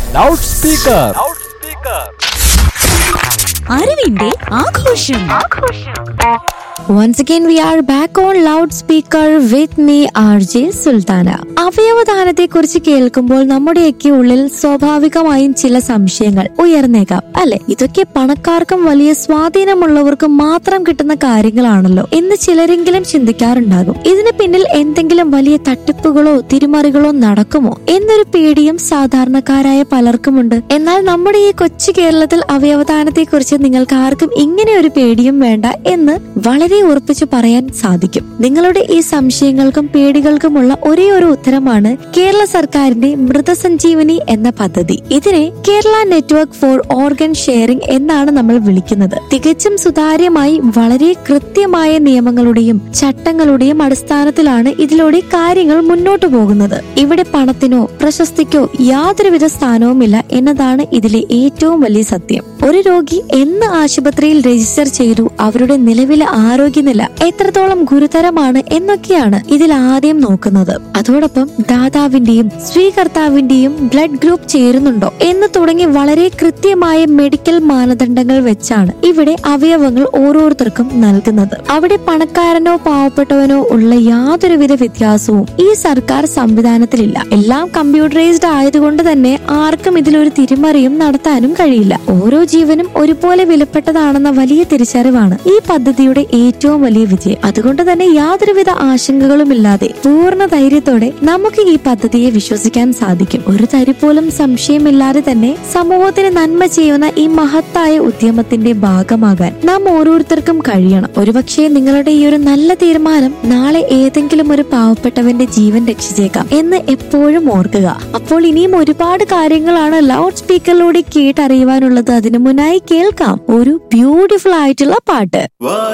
loud speaker അറിവിന്റെ ആഘോഷം Once again, we are back on loudspeaker with me, RJ Sultana അവയവദാനത്തെ കുറിച്ച് കേൾക്കുമ്പോൾ നമ്മുടെയൊക്കെ ഉള്ളിൽ സ്വാഭാവികമായും ചില സംശയങ്ങൾ ഉയർന്നേക്കാം അല്ലെ ഇതൊക്കെ പണക്കാർക്കും വലിയ സ്വാധീനമുള്ളവർക്കും മാത്രം കിട്ടുന്ന കാര്യങ്ങളാണല്ലോ എന്ന് ചിലരെങ്കിലും ചിന്തിക്കാറുണ്ടാകും ഇതിന് പിന്നിൽ എന്തെങ്കിലും വലിയ തട്ടിപ്പുകളോ തിരിമറികളോ നടക്കുമോ എന്നൊരു പേടിയും സാധാരണക്കാരായ പലർക്കുമുണ്ട് എന്നാൽ നമ്മുടെ ഈ കൊച്ചു കേരളത്തിൽ അവയവദാനത്തെ കുറിച്ച് നിങ്ങൾക്ക് ആർക്കും ഇങ്ങനെ ഒരു പേടിയും വേണ്ട എന്ന് വളരെ ഉറപ്പിച്ചു പറയാൻ സാധിക്കും നിങ്ങളുടെ ഈ സംശയങ്ങൾക്കും പേടികൾക്കുമുള്ള ഒരേ ഒരു ഉത്തരമാണ് കേരള സർക്കാരിന്റെ മൃതസഞ്ജീവനി എന്ന പദ്ധതി ഇതിനെ Kerala network for organ sharing എന്നാണ് നമ്മൾ വിളിക്കുന്നത് തികച്ചും സുതാര്യമായി വളരെ കൃത്യമായ നിയമങ്ങളുടെയും ചട്ടങ്ങളുടെയും അടിസ്ഥാനത്തിലാണ് ഇതിലൂടെ കാര്യങ്ങൾ മുന്നോട്ടു പോകുന്നത് ഇവിടെ പണത്തിനോ പ്രശസ്തിക്കോ യാതൊരുവിധ സ്ഥാനവുമില്ല എന്നതാണ് ഇതിലെ ഏറ്റവും വലിയ സത്യം ഒരു രോഗി എന്ന് ആശുപത്രിയിൽ രജിസ്റ്റർ ചെയ്തു അവരുടെ നിലവിലെ ആരോഗ്യനില എത്രത്തോളം ഗുരുതരമാണ് എന്നൊക്കെയാണ് ഇതിൽ ആദ്യം നോക്കുന്നത് അതോടൊപ്പം ദാതാവിന്റെയും സ്വീകർത്താവിന്റെയും ബ്ലഡ് ഗ്രൂപ്പ് ചേരുന്നുണ്ടോ എന്ന് തുടങ്ങി വളരെ കൃത്യമായ മെഡിക്കൽ മാനദണ്ഡങ്ങൾ വെച്ചാണ് ഇവിടെ അവയവങ്ങൾ ഓരോരുത്തർക്കും നൽകുന്നത് അവിടെ പണക്കാരനോ പാവപ്പെട്ടവനോ ഉള്ള യാതൊരുവിധ വ്യത്യാസവും ഈ സർക്കാർ സംവിധാനത്തിലില്ല എല്ലാം കമ്പ്യൂട്ടറൈസ്ഡ് ആയതുകൊണ്ട് തന്നെ ആർക്കും ഇതിലൊരു തിരിമറിയും നടത്താനും കഴിയില്ല ഓരോ ജീവനും ഒരുപോലെ വിലപ്പെട്ടതാണെന്ന വലിയ തിരിച്ചറിവാണ് ഈ പദ്ധതിയുടെ ഏറ്റവും വലിയ വിജയം അതുകൊണ്ട് തന്നെ യാതൊരുവിധ ആശങ്കകളുമില്ലാതെ പൂർണ്ണ ധൈര്യത്തോടെ നമുക്ക് ഈ പദ്ധതിയെ വിശ്വസിക്കാൻ സാധിക്കും ഒരു തരി പോലും സംശയമില്ലാതെ തന്നെ സമൂഹത്തിന് നന്മ ചെയ്യുന്ന ഈ മഹത്തായ ഉദ്യമത്തിന്റെ ഭാഗമാകാൻ നാം ഓരോരുത്തർക്കും കഴിയണം ഒരുപക്ഷെ നിങ്ങളുടെ ഈ ഒരു നല്ല തീരുമാനം നാളെ ഏതെങ്കിലും ഒരു പാവപ്പെട്ടവന്റെ ജീവൻ രക്ഷിച്ചേക്കാം എന്ന് എപ്പോഴും ഓർക്കുക അപ്പോൾ ഇനിയും ഒരുപാട് കാര്യങ്ങളാണ് ലൗഡ് സ്പീക്കറിലൂടെ കേട്ടറിയുവാനുള്ളത് അതിനു മുന്നായി കേൾക്കാം ഒരു ബ്യൂട്ടിഫുൾ ആയിട്ടുള്ള പാട്ട്